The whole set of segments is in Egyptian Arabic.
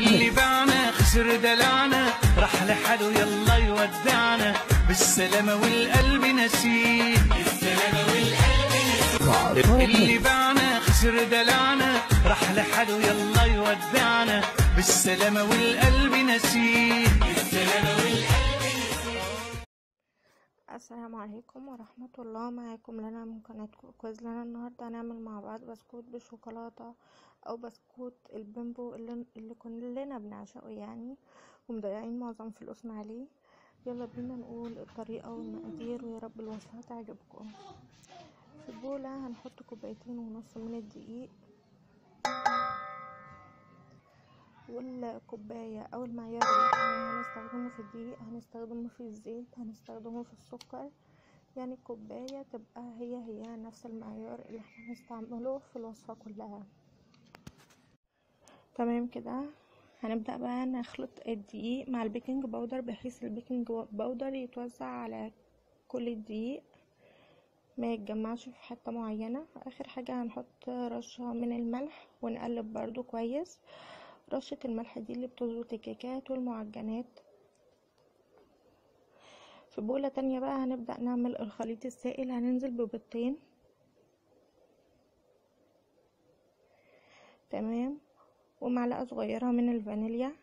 اللي باعنا خسر دلعنا راح لحاله يلا يودعنا بالسلامة والقلب نسيه بالسلامة والقلب نسيه اللي باعنا خسر دلعنا راح لحاله يلا يودعنا بالسلامة والقلب نسيه بالسلامة والقلب السلام عليكم ورحمة الله معاكم لنا من قناة كويز لنا النهاردة هنعمل مع بعض بسكوت بالشوكولاتة او بسكوت البيمبو اللي, اللي كلنا بنعشقه يعني ومضيعين معظم فلوسنا عليه يلا بينا نقول الطريقة والمقادير ويا رب الوصفة تعجبكم في بولة هنحط كوبايتين ونص من الدقيق والكوباية او المعيار اللي احنا هنستخدمه في الدقيق هنستخدمه في الزيت هنستخدمه في السكر يعني الكوباية تبقى هي هي نفس المعيار اللي احنا هنستعمله في الوصفة كلها تمام كده هنبدأ بقى نخلط الدقيق مع البيكنج باودر بحيث البيكنج باودر يتوزع على كل الدقيق ما يتجمعش في حتة معينة اخر حاجة هنحط رشة من الملح ونقلب برضو كويس رشة الملح دي اللي بتظبط الكيكات والمعجنات في بولة تانية بقى هنبدأ نعمل الخليط السائل هننزل ببيضتين تمام ومعلقة صغيرة من الفانيليا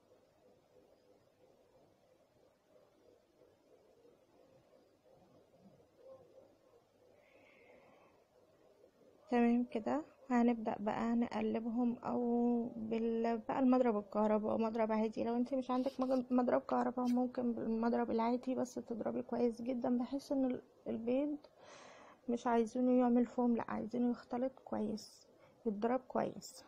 تمام كده هنبدأ بقى نقلبهم او بال بقى المضرب الكهرباء او مضرب عادي لو انت مش عندك مضرب كهرباء ممكن بالمضرب العادي بس تضربي كويس جدا بحيث ان البيض مش عايزينه يعمل فوم لا عايزينه يختلط كويس يتضرب كويس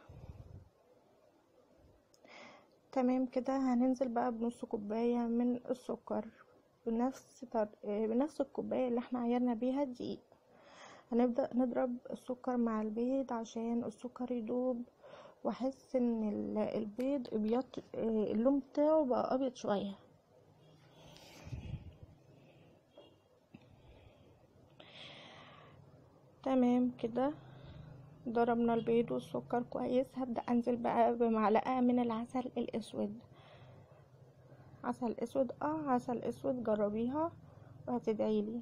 تمام كده هننزل بقى بنص كوباية من السكر بنفس طر... بنفس الكوباية اللي احنا عيرنا بيها الدقيق هنبدأ نضرب السكر مع البيض عشان السكر يدوب واحس ان البيض ابيض اللون بتاعه بقى ابيض شوية تمام كده ضربنا البيض والسكر كويس هبدأ انزل بقى بمعلقة من العسل الاسود عسل اسود اه عسل اسود جربيها وهتدعيلي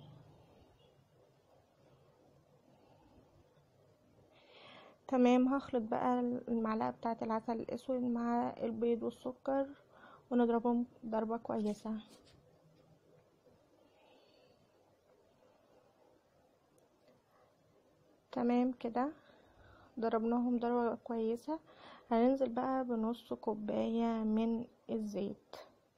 تمام هخلط بقى المعلقة بتاعة العسل الاسود مع البيض والسكر ونضربهم ضربة كويسة تمام كده ضربناهم ضربة كويسة هننزل بقى بنص كوباية من الزيت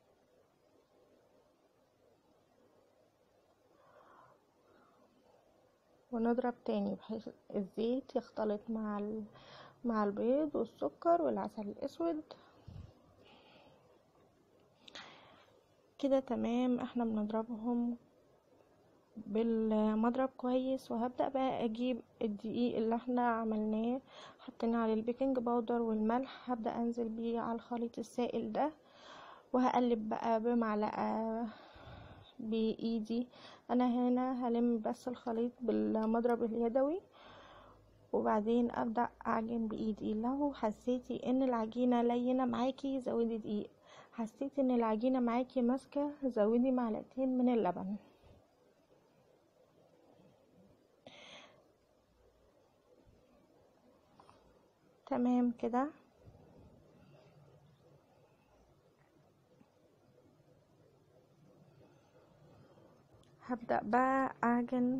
ونضرب تاني بحيث الزيت يختلط مع مع البيض والسكر والعسل الاسود كده تمام احنا بنضربهم بالمضرب كويس وهبدأ بقى اجيب الدقيق اللي احنا عملناه حطينا عليه البيكنج باودر والملح هبدأ انزل بيه على الخليط السائل ده وهقلب بقى بمعلقة بايدي انا هنا هلم بس الخليط بالمضرب اليدوي وبعدين ابدا اعجن بايدي لو حسيتي ان العجينه لينه معاكي زودي دقيق حسيتي ان العجينه معاكي ماسكه زودي معلقتين من اللبن تمام كده هبدأ بقى أعجن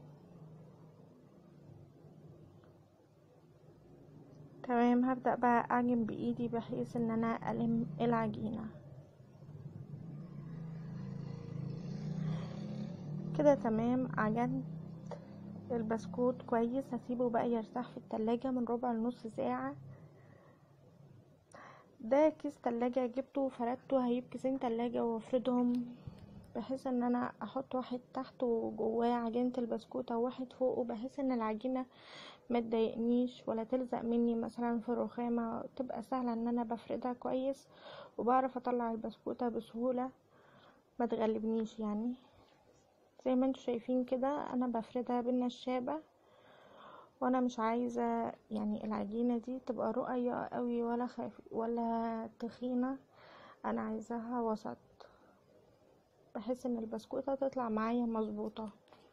تمام هبدأ بقى أعجن بإيدي بحيث إن أنا ألم العجينة كده تمام عجنت البسكوت كويس هسيبه بقى يرتاح في التلاجة من ربع لنص ساعة ده كيس تلاجة جبته وفردته هجيب كيسين تلاجة وافردهم بحيث ان انا احط واحد تحت وجواه عجينة البسكوتة وواحد فوقه بحيث ان العجينة ما تضايقنيش ولا تلزق مني مثلا في الرخامة تبقى سهلة ان انا بفردها كويس وبعرف اطلع البسكوتة بسهولة ما تغلبنيش يعني زي ما انتوا شايفين كده انا بفردها بالنشابة وانا مش عايزة يعني العجينة دي تبقى رقيقة قوي ولا خف ولا تخينة انا عايزاها وسط بحيث ان البسكوتة تطلع معايا مظبوطة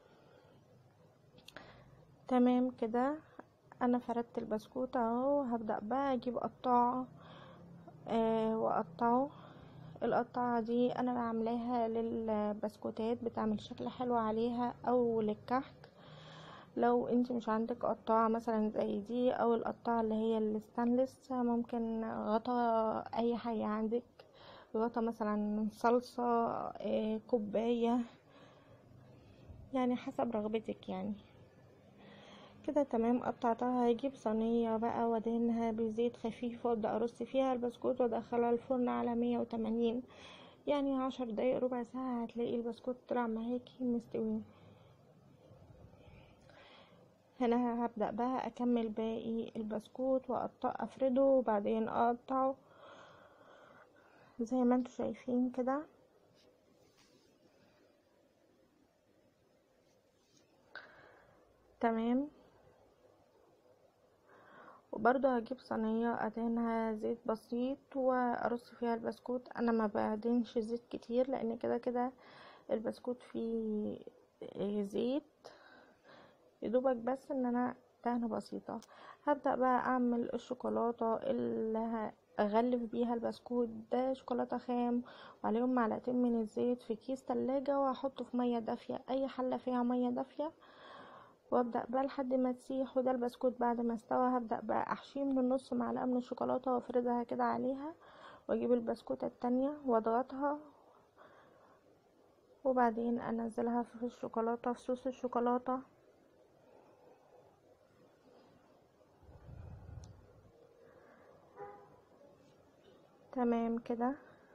تمام كده انا فردت البسكوت اهو هبدأ بقى اجيب قطاعة آه واقطعه القطاعة دي انا عاملاها للبسكوتات بتعمل شكل حلو عليها او للكحك لو انت مش عندك قطاعة مثلا زي دي او القطاعة اللي هي الستانلس ممكن غطا اي حاجة عندك غطا مثلا صلصة آه كوباية يعني حسب رغبتك يعني كده تمام قطعتها هجيب صينية بقى وادهنها بزيت خفيف وابدأ ارص فيها البسكوت وادخلها الفرن على مية وتمانين يعني عشر دقايق ربع ساعة هتلاقي البسكوت طلع معاكي مستوي هنا هبدأ بقى اكمل باقي البسكوت واقطع افرده وبعدين اقطعه زي ما انتوا شايفين كده تمام وبرضو هجيب صينية ادهنها زيت بسيط وارص فيها البسكوت انا ما بعدنش زيت كتير لان كده كده البسكوت فيه زيت يدوبك بس ان انا دهنة بسيطة هبدأ بقى اعمل الشوكولاتة اللي اغلف بيها البسكوت ده شوكولاتة خام وعليهم معلقتين من الزيت في كيس تلاجة واحطه في مية دافية اي حلة فيها مية دافية وابدا بقى لحد ما تسيح وده البسكوت بعد ما استوى هبدا بقى احشيه من النص معلقه من الشوكولاته وافردها كده عليها واجيب البسكوته التانية واضغطها وبعدين انزلها في الشوكولاته في صوص الشوكولاته تمام كده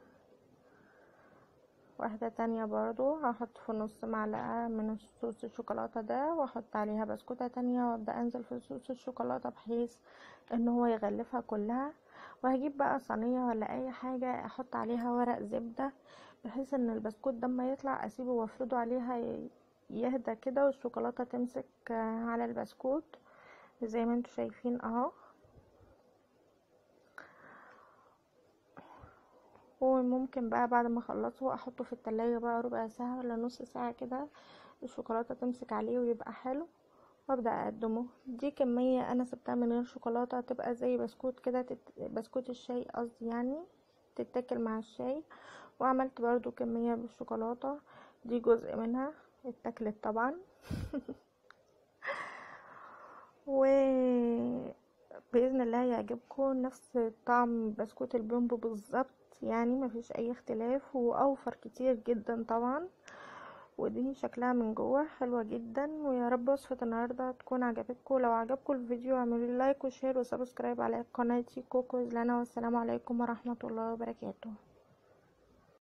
واحدة تانية برضو هحط في نص معلقة من صوص الشوكولاتة ده واحط عليها بسكوتة تانية وابدأ انزل في صوص الشوكولاتة بحيث ان هو يغلفها كلها وهجيب بقى صينية ولا اي حاجة احط عليها ورق زبدة بحيث ان البسكوت ده ما يطلع اسيبه وافرده عليها يهدى كده والشوكولاتة تمسك على البسكوت زي ما انتوا شايفين اهو وممكن بقى بعد ما اخلصه احطه في التلاجة بقى ربع ساعة ولا نص ساعة كده الشوكولاتة تمسك عليه ويبقى حلو وابدا اقدمه دي كمية انا سبتها من غير شوكولاتة تبقى زي بسكوت كده تت... بسكوت الشاي قصدي يعني تتاكل مع الشاي وعملت برضو كمية بالشوكولاتة دي جزء منها اتاكلت طبعا و باذن الله يعجبكم نفس طعم بسكوت البومبو بالظبط يعني مفيش اي اختلاف واوفر كتير جدا طبعا ودي شكلها من جوه حلوة جدا ويا رب وصفة النهاردة تكون عجبتكم لو عجبكم الفيديو اعملوا لايك وشير وسبسكرايب على قناتي كوكو زلانا والسلام عليكم ورحمة الله وبركاته